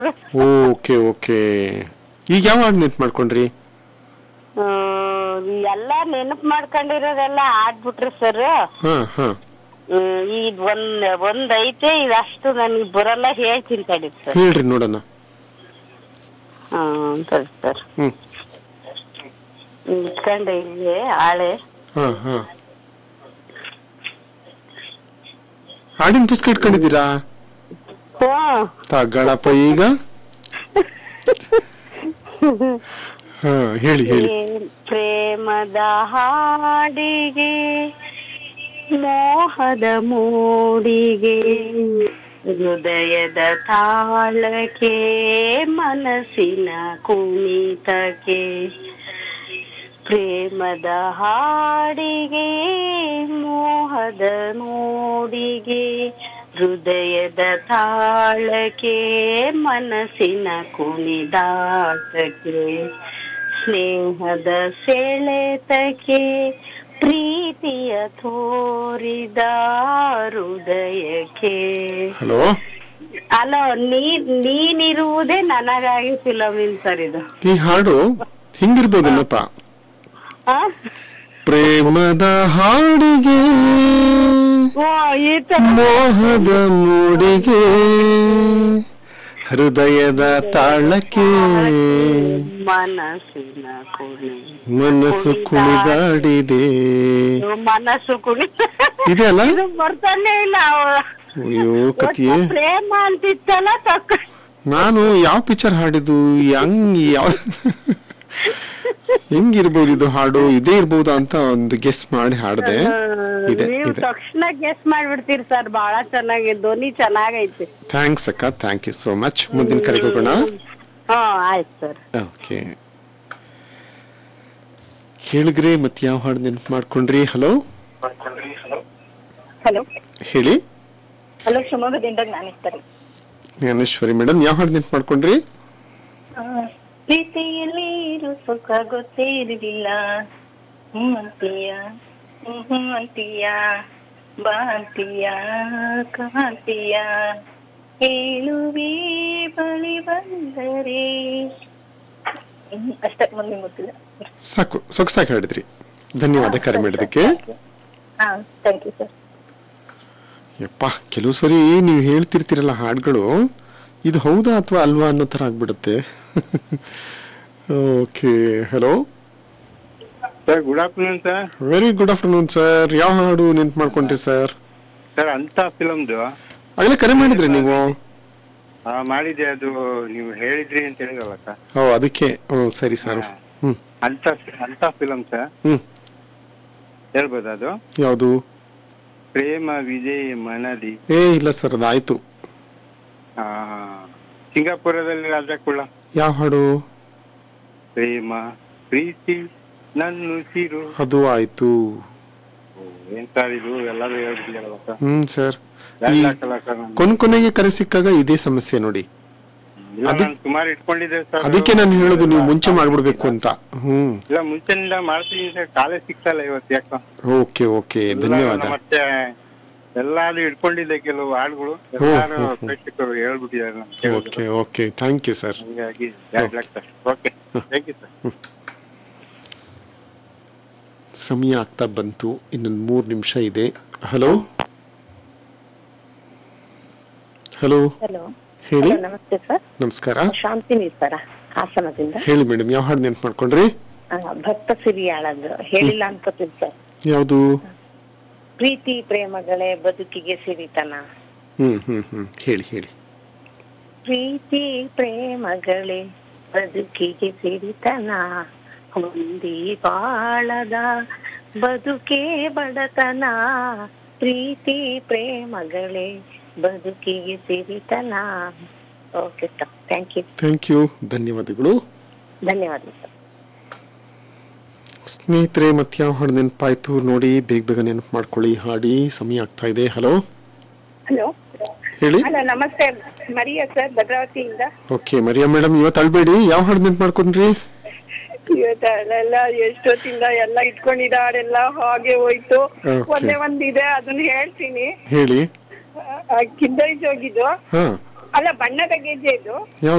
Okay okay ಈಗ ಯಾವ ಹಾಡು ನೆನ್ಪು ಮಾಡ್ಕೊಂಡ್ರಿ ಎಲ್ಲ ನೆನಪು ಮಾಡ್ಕೊಂಡಿರೋದೆಲ್ಲ ಆಡ್ಬಿಟ್ರಿ ಸರ್ ಹಾ ಹಾ ಈಗ ಒಂದ್ ಒಂದ್ ಐತೆ ಇದಷ್ಟು ನನಗೆ ಬರಲ್ಲ ಹೇಳ್ತೀನಿ ತಡಿ ಸರ್ ಹೇಳ್ರಿ ನೋಡೋಣ ಹ್ಮ್ ಸರಿ ಸರ್ ಹ್ಮ್ ಇಟ್ಕೊಂಡೆ ಇಲ್ಲಿ ಆಳೆ ಹಾ ಹಾ ಹಾಡಿನ ಪುಸ್ತಕ ಇಟ್ಕೊಂಡಿದ್ದೀರಾ ಹ್ಮ್ ತಗಳಪ್ಪ ಈಗ ಹಾ ಹೇಳಿ ಹೇಳಿ ಪ್ರೇಮ್- ಪ್ರೇಮದ ಹಾಡಿಗೆ ಮೋಹದ ಮೂಡಿಗೆ ಹೃದಯದ ತಾಳಕ್ಕೆ ಮನಸ್ಸಿನ ಕುಣಿತಕ್ಕೆ ಪ್ರೇಮದ ಹಾಡಿಗೆ ಮೋಹದ ನೋಡಿಗೆ ಹೃದಯದ ತಾಳಕ್ಕೆ ಮನಸ್ಸಿನ ಕುಣಿದಾಟಕ್ಕೆ ಸ್ನೇಹದ ಸೆಳೆತಕ್ಕೆ ಪ್ರೀತಿಯ ತೋರಿದ ಹೃದಯಕ್ಕೆ ಹಲೋ ಅಲೋ ನೀ ನೀನಿರುವುದೇ ನನಗಾಗಿ ಫಿಲಮಿನ್ ಸರ್ ಇದು ಈ ಹಾಡು ಹಿಂಗಿರ್ಬೋದಲ್ಲಪ್ಪ ಆ? ಪ್ರೇಮದ ಹಾಡಿಗೆ ಓ ಈ ತರ ಮೋಹದ ಮೂಡಿಗೆ ಹೃದಯದ ತಾಳಕ್ಕೆ ಮನಸ್ಸಿನ ಕುಣಿ ಮನಸ್ಸು ಕುಣಿದಾಡಿದೆ ಮನಸ್ಸು ಕುಣಿ ಇದೆ ಅಲ್ಲ ಇದು ಬರ್ತಾನೆ ಇಲ್ಲ ಅಯ್ಯೋ ಕತಿಯೇ ಪ್ರೇಮ ಅಂತಿತ್ತಲ್ಲ ತಕ್ಕ ನಾನು ಯಾವ ಪಿಕ್ಚರ್ ಹಾಡಿದ್ದು ಹೆಂಗ್ ಯಾವ ಹೆಂಗಿರ್ಬೋದು ಇದು ಹಾಡು ಇದೇ ಇರ್ಬೋದಾ ಅಂತ ಒಂದು ಗೆಸ್ ಮಾಡಿ ಹಾಡ್ದೆ ಇದೆ ನೀವು ಇದೆ ತಕ್ಷಣ ಗೆಸ್ ಮಾಡ್ಬಿಡ್ತೀರಿ ಸರ್ ಬಹಳ ಚೆನ್ನಾಗಿ ಧ್ವನಿ ಚೆನ್ನಾಗೈತಿ ಥ್ಯಾಂಕ್ಸ್ ಅಕ್ಕ ಥ್ಯಾಂಕ್ ಯು ಸೋ ಮಚ್ ಮುಂದಿನ ಕರೆಗೆ ಹೋಗೋಣ ಹಾ ಆಯ್ತು ಸರ್ ಓಕೆ ಕೇಳಿದ್ರಿ ಮತ್ತೆ ಯಾವ ಹಾಡು ನೆನ್ಪು ಮಾಡ್ಕೊಂಡ್ರಿ ಹಲೋ ಹಲೋ ಹೇಳಿ ಹಲೋ ಶಿವಮೊಗ್ಗದಿಂದ ಜ್ಞಾನೇಶ್ವರಿ ಜ್ಞಾನೇಶ್ವರಿ ಮೇಡಮ್ ಯಾವ ಹಾಡು ನೆನ್ಪು ಮಾಡ್ಕೊಂಡ್ರಿ ಆ, ಪ್ರೀತಿಯಲ್ಲಿ ಇರು ಸುಖ ಗೊತ್ತೇ ಇರಲಿಲ್ಲ ಹ್ಮ್ ಅಂತೀಯ ಹ್ಮ್ ಹ್ಮ್ ಅಂತೀಯ ಬಾ ಅಂತೀಯ ಕಾಂತೀಯ ಹೇಳುವೆ ಬಳಿ ಬಂದರೆ ಹ್ಮ್, ಅಷ್ಟೇ ಮುಂದೆ ಗೊತ್ತಿಲ್ಲ ಸಾಕು ಸೊಗಸಾಗಿ ಹಾಡಿದ್ರಿ ಧನ್ಯವಾದ ಕರೆ ಮಾಡಿದ್ದಕ್ಕೆ ಹಾ ಥ್ಯಾಂಕ್ ಯು ಸರ್ ಯಪ್ಪ ಕೆಲವು ಸರಿ ನೀವು ಹೇಳ್ತಿರ್ತೀರಲ್ಲ ಹಾಡುಗಳು ಇದು ಹೌದಾ ಅಥವಾ ಅಲ್ವಾ ಅನ್ನೋ ಥರ ಆಗ್ಬಿಡುತ್ತೆ okay hello sir good afternoon sir very good afternoon sir ಯಾವ ಹಾಡು ನೆನ್ಪು ಮಾಡ್ಕೊಂಡ್ರಿ ಸರ್ ಸರ್ ಅಂತ ಫಿಲಮ್ದು ಆಗಲೇ ಕರೆ ಮಾಡಿದ್ರಿ ನೀವು ಮಾಡಿದೆ ಅದು ನೀವು ಹೇಳಿದ್ರಿ ಅಂತ ಹೇಳಿದಲ್ಲ ಸರ್ ಓ ಅದಕ್ಕೆ ಹ್ಞೂ ಸರಿ ಸರ್ ಹ್ಞೂ ಅಂತ ಅಂತ ಫಿಲಮ್ ಸರ್ ಹ್ಞೂ ಹೇಳ್ಬೋದು ಅದು ಯಾವುದು ಪ್ರೇಮ ವಿಜಯ್ ಮನದಿ ಏ ಇಲ್ಲ ಸರ್ ಅದಾಯ್ತು ಆ, ಸಿಂಗಾಪುರದಲ್ಲಿ ರಾಜ ಕುಳ ಯಾವ ಹಾಡು ಪ್ರೇಮ ಪ್ರೀತಿ ನನ್ನುಸಿರು ಅದು ಆಯ್ತು ಓ, ಏನ್ ಸರ್ ಇದು ಎಲ್ಲರೂ ಹೇಳ್ಬಿಟ್ಟಿದಾರಲ್ಲ ಸರ್ ಹ್ಮ್ ಸರ್ ಈ ಯಾಕ್ ಹಾಕಲ್ಲ ಸರ್ ನಾನು? ಕೊನ್ ಕೊನೆಗೆ ಕರೆ ಸಿಕ್ಕಾಗ ಇದೇ ಸಮಸ್ಯೆ ನೋಡಿ ಇಲ್ಲ, ಅದಕ್- ನಾನು ಸುಮಾರು ಇಟ್ಕೊಂಡಿದ್ದೆ ಸರ್ ಅದಕ್ಕೆ ನಾನು ಹೇಳೋದು ನೀವು ಮುಂಚೆ ಮಾಡ್ಬಿಡ್ಬೇಕು ಅಂತ ಹ್ಮ್ ಇಲ್ಲ ಮುಂಚೆನಿಂದ ಮಾಡ್ತೀನಿ ಸರ್ ಕಾಲೇ ಸಿಕ್ತಲ್ಲ ಇವತ್ತು ಯಾಕೋ ಓಕೆ ಓಕೆ ಎಲ್ಲ ಧನ್ಯವಾದ ನಾನು ಮತ್ತೆ ಎಲ್ಲಾರು ಇಟ್ಕೊಂಡಿದ್ದೆ ಕೆಲವು ಹಾಡುಗಳು ಎಲ್ಲಾರು ಪ್ರೇಕ್ಷಕರು ಹೇಳ್ಬಿಟ್ಟಿದ್ದಾರೆ ನಮ್ಗೆ ಕೇಳಿದ್ರು. Okay okay thank you sir ಹಂಗಾಗಿ ಎರಡು lakh okay thank you sir ಸಮಯ ಆಗ್ತಾ ಬಂತು ಇನ್ನೊಂದು ಮೂರು ನಿಮಿಷ ಇದೆ ಹಲೋ ಹಲೋ ಹಲೋ ಹೇಳಿ ನಮಸ್ತೆ ಸರ್ ನಮಸ್ಕಾರ ಶಾಂತಿನಿ ಸರ ಹಾಸನದಿಂದ ಹೇಳಿ ಮೇಡಮ್ ಯಾವ ಹಾಡು ನೆನ್ಪು ಮಾಡ್ಕೊಂಡ್ರಿ ಆ, ಭಕ್ತ ಸಿರಿಯಾಳದ್ದು ಹೇಳಿಲ್ಲ ಅನ್ಕೋತೀನಿ ಸರ್ ಯಾವುದು ಪ್ರೀತಿ ಪ್ರೇಮಗಳೇ ಬದುಕಿಗೆ ಸಿರಿತನ ಹ್ಮ್ ಹ್ಮ್ ಹ್ಮ್ ಹೇಳಿ ಹೇಳಿ ಪ್ರೀತಿ ಪ್ರೇಮಗಳೇ ಬದುಕಿಗೆ ಸಿರಿತನ ಹೊಂದಿ ಬಾಳದ ಬದುಕೇ ಬಡತನ ಪ್ರೀತಿ ಪ್ರೇಮಗಳೇ ಬದುಕಿಗೆ ಸಿರಿತನ okay sir thank you thank you ಧನ್ಯವಾದಗಳು ಧನ್ಯವಾದ ಸರ್ ಸ್ನೇಹಿತರೆ ಮತ್ತೆ ಯಾವ ಹಾಡು ನೆನಪಾಯ್ತು ನೋಡಿ ಬೇಗ ಬೇಗ ನೆನಪು ಮಾಡ್ಕೊಳ್ಳಿ ಹಾಡಿ ಸಮಯ ಆಗ್ತಾ ಇದೆ ಹಲೋ ಹಲೋ ಹೇಳಿ ಹಲೋ ನಮಸ್ತೆ ಮರಿಯಾ ಸರ್ ಭದ್ರಾವತಿಯಿಂದ ಓಕೆ ಮರಿಯಾ ಮೇಡಮ್ ಇವತ್ತು ಅಳ್ಬೇಡಿ ಯಾವ ಹಾಡು ನೆನ್ಪು ಮಾಡ್ಕೊಂಡ್ರಿ ಇವತ್ತೆಲ್ಲ ಎಷ್ಟೊತ್ತಿಂದ ಎಲ್ಲ ಇಟ್ಕೊಂಡಿದ್ದ ಹಾಡೆಲ್ಲ ಹಾಗೆ ಹೋಯ್ತು Okay. ಒಂದೇ ಒಂದಿದೆ ಅದನ್ನ ಹೇಳ್ತೀನಿ ಹೇಳಿ ಕಿದ್ದೈ ಜೋಗಿದ್ದು ಹಾ ಅಲ್ಲ ಬಣ್ಣದ ಗೆಜ್ಜೆ ಇದು ಯಾವ